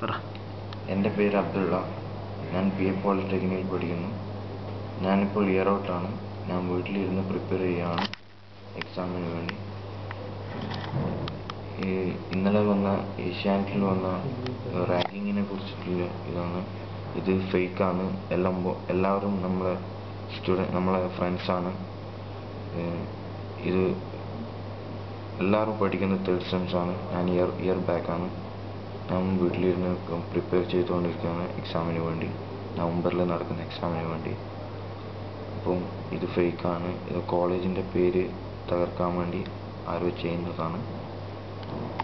പറ എൻ്റെ പേര് അബ്ദുള്ള ഞാൻ പി എ പോളിടെക്നിക്കിൽ പഠിക്കുന്നു ഞാനിപ്പോൾ ഇയർ ഔട്ടാണ് ഞാൻ വീട്ടിലിരുന്ന് പ്രിപ്പയർ ചെയ്യുകയാണ് എക്സാമിന് വേണ്ടി ഈ ഇന്നലെ വന്ന ഏഷ്യാനെറ്റിൽ വന്ന റാങ്കിങ്ങിനെ കുറിച്ചിട്ടുള്ള ഇതാണ് ഇത് ഫേക്കാണ് എല്ലാം ബോ- എല്ലാവരും നമ്മളെ സ്റ്റുഡൻറ് നമ്മളെ ഫ്രണ്ട്സാണ് ഇത് എല്ലാവരും പഠിക്കുന്ന തേർഡ് സെംസ് ആണ് ഞാൻ ഇയർ ഇയർ ബാക്കാണ് ഞാൻ വീട്ടിലിരുന്ന് പ്രിപ്പയർ ചെയ്തുകൊണ്ടിരിക്കുകയാണ് എക്സാമിന് വേണ്ടി നവംബറിൽ നടക്കുന്ന എക്സാമിന് വേണ്ടി അപ്പം ഇത് ഫേക്കാണ് ഇത് കോളേജിൻ്റെ പേര് തകർക്കാൻ വേണ്ടി ആരോ ചെയ്യുന്നതാണ്